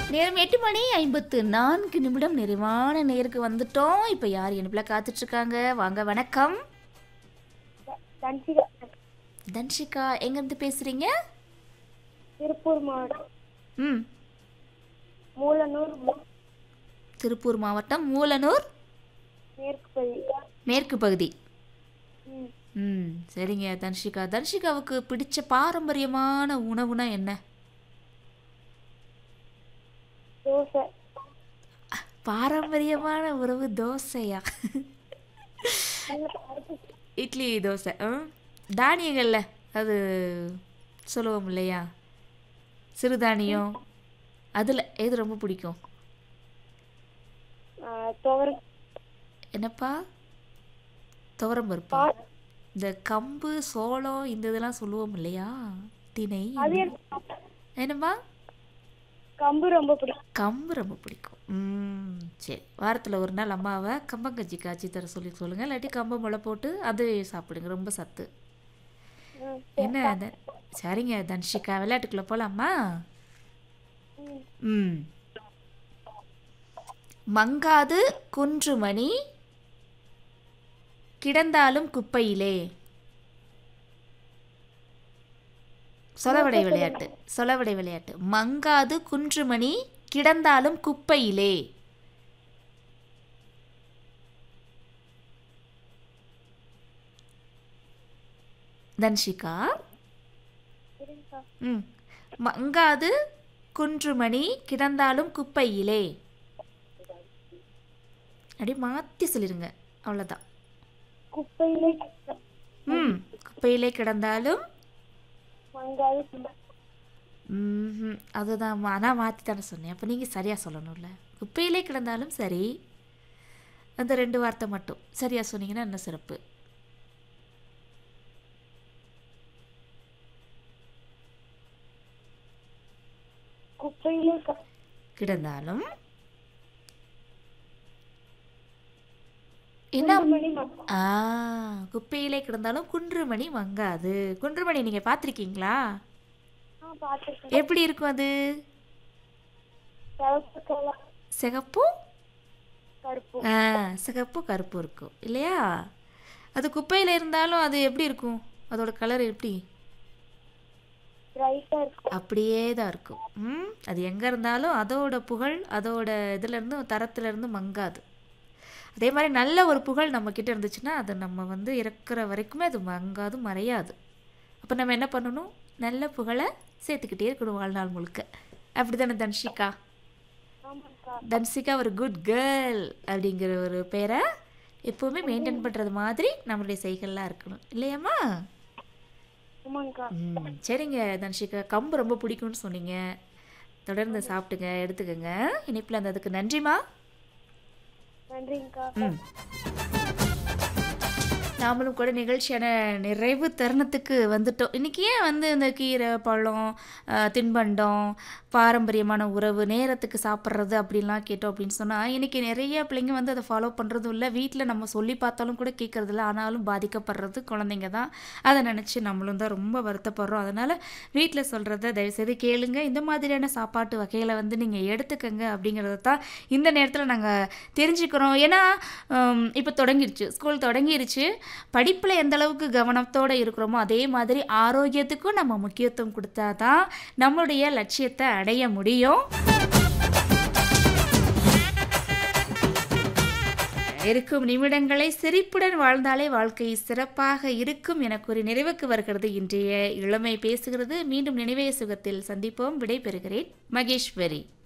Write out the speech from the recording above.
நேரம் எட்டு மணி ஐம்பத்து நான்கு நிமிடம் நிறைவான நேருக்கு வந்துட்டோம் இப்போ யார் இனிப்பில் காத்துட்டு இருக்காங்க வாங்க வணக்கம் தன்சிகா தன்ஷிகா எங்கேருந்து பேசுகிறீங்க திருப்பூர் மாவட்டம் ம் மூலனூர் மு- திருப்பூர் மாவட்டம் மூலனூர் மேற்கு பகுதி மேற்கு பகுதி ம். ம் சரிங்க தன்ஷிகா தன்ஷிகாவுக்கு பிடிச்ச பாரம்பரியமான உணவுனா என்ன தோசை பாரம்பரியமான உணவு தோசையா இட்லி தோசை ஆ தானியங்கள்ல அது சொல்லுவோம் இல்லையா சிறுதானியம் அதில் எது ரொம்ப பிடிக்கும் ஆ, துவர என்னப்பா துவரம் பருப்பா பா- இந்த கம்பு சோளம் இந்த இதெல்லாம் சொல்லுவோம் இல்லையா திணை அது எனக்கு என்னப்பா கம்பு ரொம்ப பிடிக்கும் கம்பு ரொம்ப பிடிக்கும் ம் சரி வாரத்தில் ஒரு நாள் அம்மாவை கம்பங்கஞ்சி காய்ச்சி தர சொல்லி சொல்லுங்கள் இல்லாட்டி கம்பு முளை போட்டு அது சாப்பிடுங்க ரொம்ப சத்து ம். என்ன அது சரிங்க தன்ஷிகா விளையாட்டுக்குள்ளே போகலாமா ம். ம் மங்காது குன்றுமணி கிடந்தாலும் குப்பையிலே சொலவடை விளையாட்டு சொலவடை விளையாட்டு மங்காது குன்றுமணி கிடந்தாலும் குப்பையிலே தன்ஷிகா சரிங்கக்கா. ம் மங்காது குன்றுமணி கிடந்தாலும் குப்பையிலே அப்படி மாற்றி சொல்லிடுங்க அவ்வளோதான் குப்பையிலே ம் குப்பையிலே கிடந்தாலும் மங்காது சுண்டல். ம் அதுதான் ஆனால் மாற்றி தானே சொன்னேன் அப்போ நீங்கள் சரியாக சொல்லணும்ல குப்பையிலே கிடந்தாலும் சரி அந்த ரெண்டு வார்த்தை மட்டும் சரியாக சொன்னீங்கன்னா என்ன சிறப்பு குப்பையிலே க- கிடந்தாலும் என்ன மணி ம- ஆ குப்பையிலே கிடந்தாலும் குன்றுமணி மங்காது குன்றுமணி நீங்கள் பார்த்துருக்கீங்களா ஆ பார்த்துருக்கேன் எப்படி இருக்கும் அது சிவப்பு கலர் சிகப்பும் கருப்பு ஆ சிகப்பும் கருப்பும் இருக்கும் இல்லையா அது குப்பையில் இருந்தாலும் அது எப்படி இருக்கும் அதோட கலர் எப்படி ரைட்டாக இருக்கும் அப்படியே தான் இருக்கும் ம் அது எங்கே இருந்தாலும் அதோட புகழ் அதோட இதுலேருந்து தரத்துலேருந்து மங்காது அதே மாதிரி நல்ல ஒரு புகழ் நம்மக்கிட்ட இருந்துச்சுன்னா அது நம்ம வந்து இறக்குற வரைக்குமே அது மங்காது மறையாது அப்போ நம்ம என்ன பண்ணணும் நல்ல புகழை சேர்த்துக்கிட்டே இருக்கணும் வாழ்நாள் முழுக்க அப்படி தானே தன்ஷிகா ஆமாக்கா தன்சிகா ஒரு குட் கேர்ள் அப்படிங்கிற ஒரு பேரை எப்போவுமே மெயின்டைன் பண்ணுறது மாதிரி நம்மளுடைய செய்கள்லாம் இருக்கணும் இல்லையாம்மா ஆமாங்கக்கா ம் சரிங்க தன்ஷிகா கம்பு ரொம்ப பிடிக்கும்னு சொன்னீங்க தொடர்ந்து சாப்பிட்டுங்க எடுத்துக்கோங்க இனிப்பில் இருந்ததுக்கு நன்றிம்மா நன்றிங்கக்கா ம் நாமளும் கூட நிகழ்ச்சியான நிறைவு தருணத்துக்கு வந்துட்டோம் இன்றைக்கி ஏன் வந்து இந்த கீரை பழம் அஹ், தின்பண்டம் பாரம்பரியமான உறவு நேரத்துக்கு சாப்பிட்றது அப்படின்லாம் கேட்டோம் அப்படின்னு சொன்னால் இன்றைக்கி நிறைய பிள்ளைங்க வந்து அதை ஃபாலோ பண்ணுறதும் இல்லை வீட்டில் நம்ம சொல்லி பார்த்தாலும் கூட கேட்குறதில்ல ஆனாலும் பாதிக்கப்படுறது குழந்தைங்க தான் அதை நினச்சி நம்மளும் தான் ரொம்ப வருத்தப்படுறோம் அதனால் வீட்டில் சொல்கிறத தயவுசெய்து கேளுங்க இந்த மாதிரியான சாப்பாட்டு வகைகளை வந்து நீங்கள் எடுத்துக்கங்க அப்படிங்கிறத தான் இந்த நேரத்தில் நாங்கள் தெரிஞ்சுக்கிறோம் ஏன்னா இப்போ தொடங்கிருச்சு ஸ்கூல் தொடங்கிருச்சு படிப்பில் எந்த அளவுக்கு கவனத்தோடு இருக்கிறோமோ அதே மாதிரி ஆரோக்கியத்துக்கும் நம்ம முக்கியத்துவம் கொடுத்தா தான் நம்மளுடைய லட்சியத்தை அடைய முடியும் இருக்கும் நிமிடங்களை சிரிப்புடன் வாழ்ந்தாலே வாழ்க்கை சிறப்பாக இருக்கும் என கூறி நிறைவுக்கு வருகிறது இன்றைய இளமை பேசுகிறது மீண்டும் நினைவே சுகத்தில் சந்திப்போம் விடை பெறுகிறேன் மகேஸ்வரி